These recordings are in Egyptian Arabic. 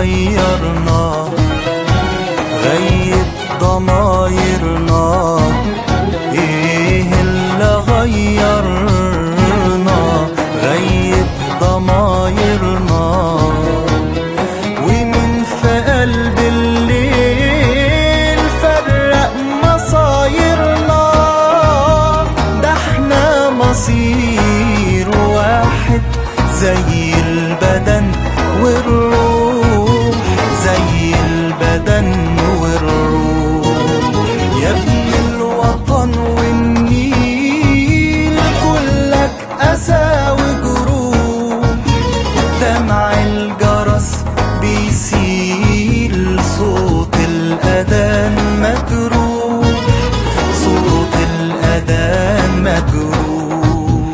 غيرنا غيب ضمايرنا ايه اللي غيرنا غيب ضمايرنا ومن في قلب الليل فرق مصايرنا ده احنا مصير واحد زي البدن والروح زي البدن والروح يا ابن الوطن والنيل كلك أسى وجروح دمع الجرس بيسيل صوت الأذان مجروح صوت الأذان مجروح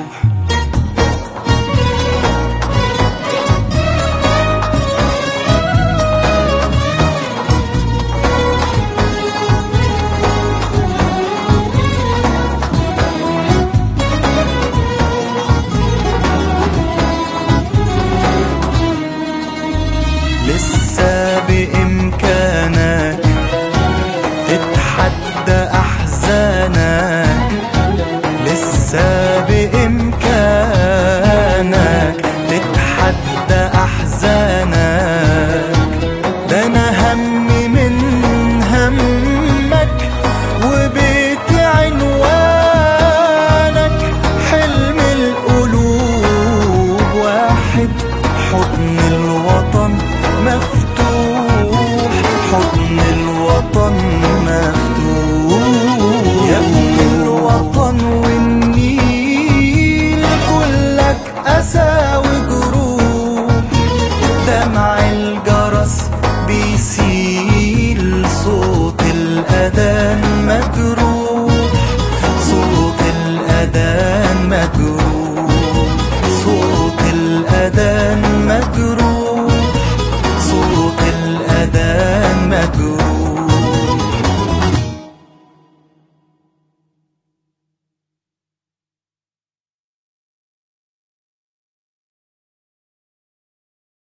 لسه بإمكانك تتحدى أحزانك لسه بإمكانك تتحدى أحزانك ده أنا همي من همك وبيتي عنوانك حلم القلوب واحد حضن الوطن مفتوح حضن الوطن مفتوح يا ابن الوطن والنيل كلك أسى وجروح دمع الجرس بيسيل صوت الأذان مجروح